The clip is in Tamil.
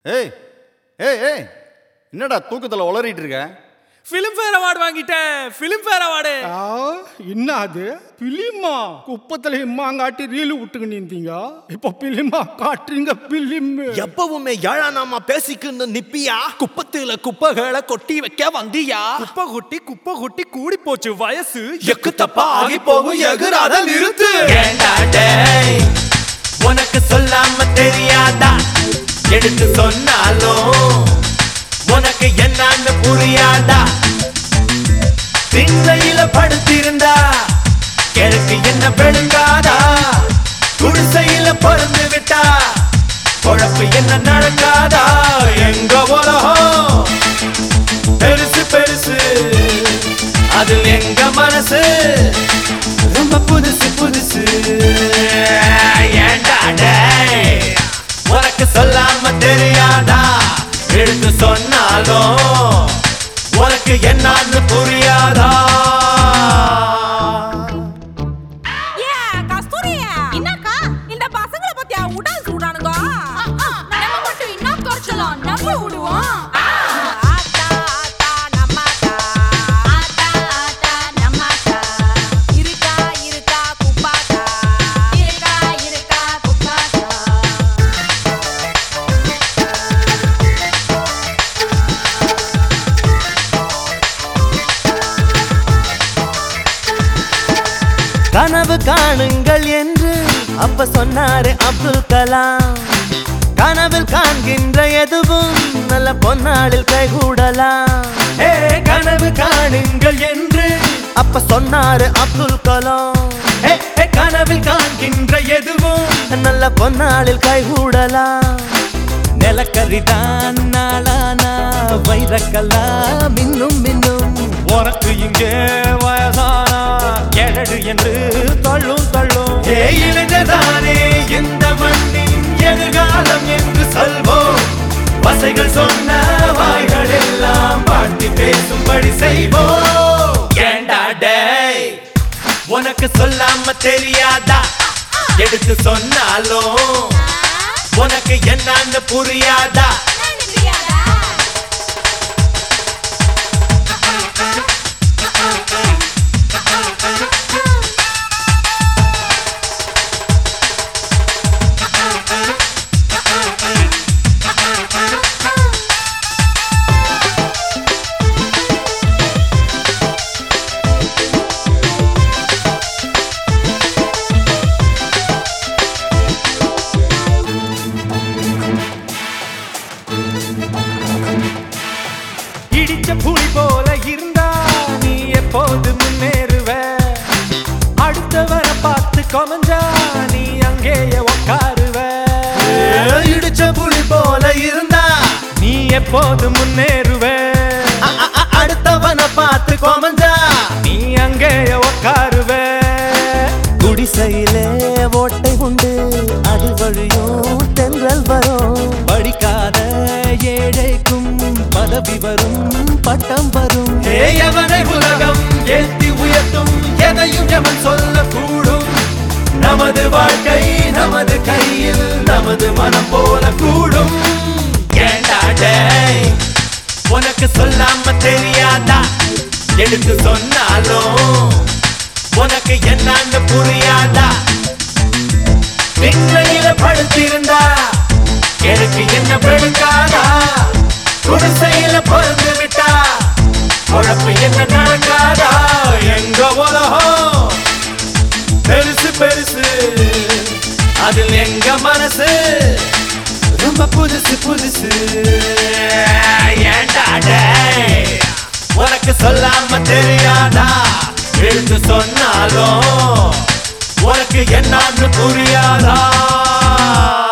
ஏய் ஏய் ஏய் என்னடா தூக்கத்தில் உளறிட்டு இருக்க ஃபிலிம் ஃபேர் அவார்டு வாங்கிட்டேன் ஃபிலிம் ஃபேர் அவார்டு ஆ, என்ன அது பிலிமா குப்பத்துல இம்மாங்காட்டி ரீலு விட்டுக்கிட்டு இருந்தீங்க இப்போ பிலிமா காட்டுறீங்க பிலிம் எப்பவுமே ஏழானாமா பேசிக்கின்னு நிப்பியா குப்பத்துல குப்பைகளை கொட்டி வைக்க வந்தியா குப்பை கொட்டி குப்பை கொட்டி கூடி போச்சு வயசு எக்கு தப்பா ஆகி போகும் எகுறாத நிறுத்து ஏண்டா டேய் உனக்கு சொல்லாம தெரியாதா எடுத்து சொன்னாலும் உனக்கு என்னன்னு புரியாதா திண்ணையில படுத்திருந்தா கிழக்கு என்ன பெழுங்காதா குடிசையில பிறந்து விட்டா குழப்பு என்ன நடக்காதா எங்க உலகம் பெருசு பெருசு அது எங்க மனசு ரொம்ப புதுசு புதுசு ஏன்டா டேய்? உனக்கு சொல்லாம தெரியாதா எடுத்து சொன்னாலும் உனக்கு என்னன்னு புரியாதா ஏ கஸ்தூரி என்னக்கா இந்த பசங்கள பத்தியா உடல் சூடானுங்க நம்ம மட்டும் என்ன குறைச்சலாம் நம்ம விடுவோம் ஆத்தா ஆத்தா நம்மாத்தா ஆத்தா ஆத்தா நம்மாத்தா இருக்கா இருக்கா குப்பாத்தா இருக்கா இருக்கா குப்பாத்தா கனவு காணுங்கள் என்று அப்ப சொன்னாரு அப்துல் கலாம் கனவில் காண்கின்ற எதுவும் நல்ல பொன்னாளில் கைகூடலாம் ஏ கனவு காணுங்கள் என்று அப்ப சொன்னாரு அப்துல் கலாம் ஏ, ஏ, கனவில் காண்கின்ற எதுவும் நல்ல பொன்னாளில் கைகூடலாம் நிலக்கரிதான் நாளானா வைரக்கல்லா மின்னும் மின்னும் உனக்கு இங்கே வயசானா எழடு என்று தள்ளும் தள்ளும் ஏ இளைஞதானே இந்த மண்ணின் எதிர்காலம் என்று சொல்வோம் வசைகள் சொன்ன வாய்கள் எல்லாம் பாட்டி பேசும்படி செய்வோம் ஏண்டா டேய் உனக்கு சொல்லாம தெரியாதா எடுத்து சொன்னாலும் உனக்கு என்னன்னு புரியாதா இடிச்ச புலி போல இருந்தா நீ எப்போது முன்னேறுவ அடுத்தவரை பார்த்து கொமஞ்சா நீ அங்கேயே உட்காருவ இடிச்ச புலி போல இருந்தா நீ எப்போது முன்னேறுவ அடுத்தவனை பார்த்து கொமஞ்சா நீ அங்கேயே உட்காருவ குடிசையிலே ஓட்டை உண்டு அது வழியும் தென்றல் வரும் படிக்காத ஏழைக்கும் பதவி வரும் பட்டம் வரும் எவனை உலகம் ஏத்தி உயர்த்தும் எதையும் எவன் சொல்லக்கூடும் நமது வாழ்க்கை நமது கையில் நமது மனம் போல கூடும் ஏண்டா டேய் உனக்கு சொல்லாம தெரியாதா எடுத்து சொன்னாலும் உனக்கு என்னன்னு புரியாதா விண்ணையில படுத்திருந்தா எனக்கு என்ன பெழுக்காதா குடிசையில பிறந்து விட்டா குழப்பு என்ன நடக்காதா எங்க உலகம் பெருசு பெருசு அதில் எங்க மனசு ரொம்ப புதுசு புதுசு ஏண்டா டேய் உனக்கு சொல்லாம தெரியாதா எழுந்து சொன்னாலும் உனக்கு என்னன்னு புரியாதா